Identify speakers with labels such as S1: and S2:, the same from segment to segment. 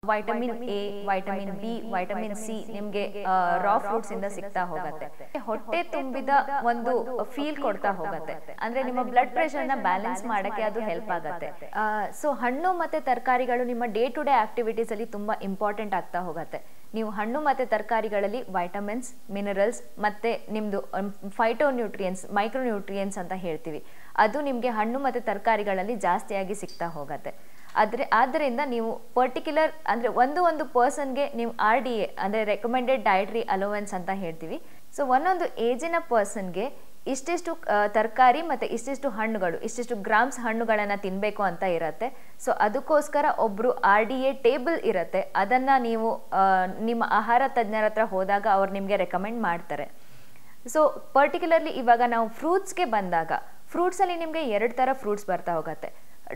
S1: vitamin A vitamin B vitamin C ನಿಮ್ಗೆ raw fruits ಇಂದ ಸಿಗ್ತಾ ಹೋಗತ್ತೆ ಹೊಟ್ಟೆ ತುಂಬಿದ ಒಂದು ಫೀಲ್ ಕೊಡ್ತಾ ಹೋಗತ್ತೆ ಅಂದ್ರೆ ನಿಮ್ಮ ಬ್ಲಡ್ ಪ್ರೆಷರ್ ನ ಬ್ಯಾಲೆನ್ಸ್ ಮಾಡಕ್ಕೆ ಅದು ಹೆಲ್ಪ್ ಆಗತ್ತೆ ಸೊ ಹಣ್ಣು ಮತ್ತೆ ತರಕಾರಿಗಳು ನಿಮ್ಮ ಡೇ ಟು ಡೇ ಆಕ್ಟಿವಿಟೀಸ್ ಅಲ್ಲಿ ತುಂಬಾ ಇಂಪಾರ್ಟೆಂಟ್ ಆಗ್ತಾ ಹೋಗತ್ತೆ ನೀವು ಹಣ್ಣು ಮತ್ತೆ ತರಕಾರಿಗಳಲ್ಲಿ ವೈಟಮಿನ್ಸ್ ಮಿನರಲ್ಸ್ ಮತ್ತೆ ನಿಮ್ದು ಫೈಟೋ ನ್ಯೂಟ್ರಿಯನ್ಸ್ ಮೈಕ್ರೋ ನ್ಯೂಟ್ರಿಯನ್ಸ್ ಅಂತ ಹೇಳ್ತೀವಿ ಅದು ನಿಮಗೆ ಹಣ್ಣು ಮತ್ತೆ ತರಕಾರಿಗಳಲ್ಲಿ ಜಾಸ್ತಿಯಾಗಿ ಸಿಗ್ತಾ ಹೋಗತ್ತೆ ಆದ್ರೆ ಆದ್ದರಿಂದ ನೀವು ಪರ್ಟಿಕ್ಯುಲರ್ ಅಂದ್ರೆ ಒಂದು ಒಂದು ಪರ್ಸನ್ಗೆ ನೀವು ಆರ್ ಡಿ ಎ ಅಂದ್ರೆ ರೆಕಮೆಂಡೆಡ್ ಡಯಟ್ರಿ ಅಲೋವೆನ್ಸ್ ಅಂತ ಹೇಳ್ತೀವಿ ಸೊ ಒಂದೊಂದು ಏಜಿನ ಪರ್ಸನ್ಗೆ ಇಷ್ಟಿಷ್ಟು ತರಕಾರಿ ಮತ್ತು ಇಷ್ಟಿಷ್ಟು ಹಣ್ಣುಗಳು ಇಷ್ಟಿಷ್ಟು ಗ್ರಾಮ್ಸ್ ಹಣ್ಣುಗಳನ್ನು ತಿನ್ನಬೇಕು ಅಂತ ಇರತ್ತೆ ಸೊ ಅದಕ್ಕೋಸ್ಕರ ಒಬ್ಬರು ಆರ್ ಡಿ ಎ ಟೇಬಲ್ ಇರುತ್ತೆ ಅದನ್ನು ನೀವು ಆ, ನಿಮ್ಮ ಆಹಾರ ತಜ್ಞರ ಹತ್ರ ಹೋದಾಗ ಅವ್ರು ನಿಮಗೆ ರೆಕಮೆಂಡ್ ಮಾಡ್ತಾರೆ ಸೊ ಪರ್ಟಿಕ್ಯುಲರ್ಲಿ ಇವಾಗ ನಾವು ಫ್ರೂಟ್ಸ್ಗೆ ಬಂದಾಗ ಫ್ರೂಟ್ಸಲ್ಲಿ ನಿಮಗೆ ಎರಡು ಥರ ಫ್ರೂಟ್ಸ್ ಬರ್ತಾ ಹೋಗುತ್ತೆ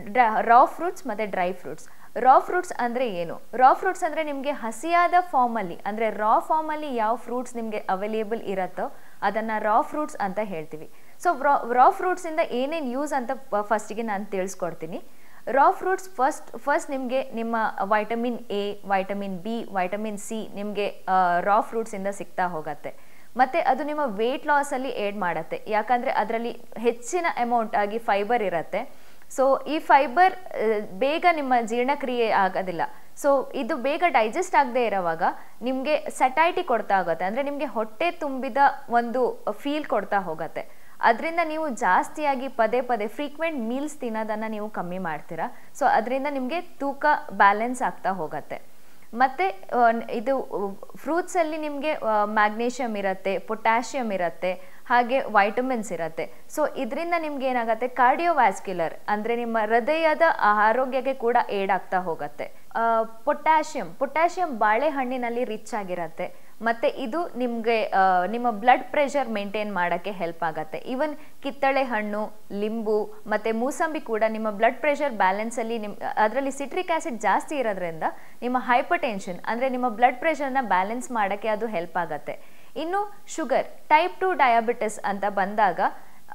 S1: ರಾ ಫ್ರೂಟ್ಸ್ ಮತ್ತು ಡ್ರೈ ಫ್ರೂಟ್ಸ್ ರಾ ಫ್ರೂಟ್ಸ್ ಅಂದರೆ ಏನು ರಾ ಫ್ರೂಟ್ಸ್ ಅಂದರೆ ನಿಮಗೆ ಹಸಿಯಾದ ಫಾರ್ಮಲ್ಲಿ ಅಂದರೆ ರಾ ಫಾರ್ಮಲ್ಲಿ ಯಾವ ಫ್ರೂಟ್ಸ್ ನಿಮಗೆ ಅವೈಲೇಬಲ್ ಇರುತ್ತೋ ಅದನ್ನು ರಾ ಫ್ರೂಟ್ಸ್ ಅಂತ ಹೇಳ್ತೀವಿ ಸೊ ರಾ ರಾ ಫ್ರೂಟ್ಸಿಂದ ಏನೇನು ಯೂಸ್ ಅಂತ ಫಸ್ಟಿಗೆ ನಾನು ತಿಳಿಸ್ಕೊಡ್ತೀನಿ ರಾ ಫ್ರೂಟ್ಸ್ ಫಸ್ಟ್ ಫಸ್ಟ್ ನಿಮಗೆ ನಿಮ್ಮ vitamin A vitamin B vitamin C ನಿಮಗೆ ರಾ ಫ್ರೂಟ್ಸಿಂದ ಸಿಗ್ತಾ ಹೋಗತ್ತೆ ಮತ್ತು ಅದು ನಿಮ್ಮ ವೆಯ್ಟ್ ಲಾಸಲ್ಲಿ ಏಡ್ ಮಾಡುತ್ತೆ ಯಾಕಂದರೆ ಅದರಲ್ಲಿ ಹೆಚ್ಚಿನ ಅಮೌಂಟ್ ಆಗಿ ಫೈಬರ್ ಇರುತ್ತೆ ಸೊ ಈ ಫೈಬರ್ ಬೇಗ ನಿಮ್ಮ ಜೀರ್ಣಕ್ರಿಯೆ ಆಗೋದಿಲ್ಲ ಸೊ ಇದು ಬೇಗ ಡೈಜೆಸ್ಟ್ ಆಗದೆ ಇರೋವಾಗ ನಿಮಗೆ ಸಟೈಟಿ ಕೊಡ್ತಾ ಹೋಗುತ್ತೆ ಅಂದರೆ ನಿಮಗೆ ಹೊಟ್ಟೆ ತುಂಬಿದ ಒಂದು ಫೀಲ್ ಕೊಡ್ತಾ ಹೋಗುತ್ತೆ ಅದರಿಂದ ನೀವು ಜಾಸ್ತಿಯಾಗಿ ಪದೇ ಪದೇ ಫ್ರೀಕ್ವೆಂಟ್ ಮೀಲ್ಸ್ ತಿನ್ನೋದನ್ನು ನೀವು ಕಮ್ಮಿ ಮಾಡ್ತೀರಾ ಸೊ ಅದರಿಂದ ನಿಮಗೆ ತೂಕ ಬ್ಯಾಲೆನ್ಸ್ ಆಗ್ತಾ ಹೋಗುತ್ತೆ ಮತ್ತು ಇದು ಫ್ರೂಟ್ಸಲ್ಲಿ ನಿಮಗೆ ಮ್ಯಾಗ್ನೇಷಿಯಮ್ ಇರುತ್ತೆ ಪೊಟ್ಯಾಷಿಯಮ್ ಇರುತ್ತೆ ಹಾಗೆ ವೈಟಮಿನ್ಸ್ ಇರುತ್ತೆ ಸೊ ಇದರಿಂದ ನಿಮ್ಗೆ ಏನಾಗುತ್ತೆ ಕಾರ್ಡಿಯೋವ್ಯಾಸ್ಕ್ಯುಲರ್ ಅಂದರೆ ನಿಮ್ಮ ಹೃದಯದ ಆರೋಗ್ಯಕ್ಕೆ ಕೂಡ ಏಡ್ ಆಗ್ತಾ ಹೋಗುತ್ತೆ ಪೊಟ್ಯಾಷಿಯಮ್ ಪೊಟ್ಯಾಷಿಯಮ್ ಬಾಳೆಹಣ್ಣಿನಲ್ಲಿ ರಿಚ್ ಆಗಿರುತ್ತೆ ಮತ್ತು ಇದು ನಿಮಗೆ ನಿಮ್ಮ ಬ್ಲಡ್ ಪ್ರೆಷರ್ ಮೇಂಟೈನ್ ಮಾಡೋಕ್ಕೆ ಹೆಲ್ಪ್ ಆಗುತ್ತೆ ಈವನ್ ಕಿತ್ತಳೆ ಹಣ್ಣು ಲಿಂಬು ಮತ್ತು ಮೂಸಂಬಿ ಕೂಡ ನಿಮ್ಮ ಬ್ಲಡ್ ಪ್ರೆಷರ್ ಬ್ಯಾಲೆನ್ಸಲ್ಲಿ ನಿಮ್ಮ ಅದರಲ್ಲಿ ಸಿಟ್ರಿಕ್ ಆ್ಯಸಿಡ್ ಜಾಸ್ತಿ ಇರೋದ್ರಿಂದ ನಿಮ್ಮ ಹೈಪರ್ ಟೆನ್ಷನ್ ಅಂದರೆ ನಿಮ್ಮ ಬ್ಲಡ್ ಪ್ರೆಷರ್ನ ಬ್ಯಾಲೆನ್ಸ್ ಮಾಡೋಕ್ಕೆ ಅದು ಹೆಲ್ಪ್ ಆಗುತ್ತೆ ಇನ್ನು ಶುಗರ್ ಟೈಪ್ ಟು ಡಯಾಬಿಟಿಸ್ ಅಂತ ಬಂದಾಗ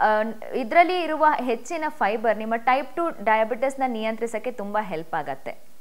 S1: ಇದರಲ್ಲಿ ಇರುವ ಹೆಚ್ಚಿನ ಫೈಬರ್ ನಿಮ್ಮ ಟೈಪ್ ಟು ಡಯಾಬಿಟಿಸ್ನ ನಿಯಂತ್ರಿಸೋಕ್ಕೆ ತುಂಬ ಹೆಲ್ಪ್ ಆಗುತ್ತೆ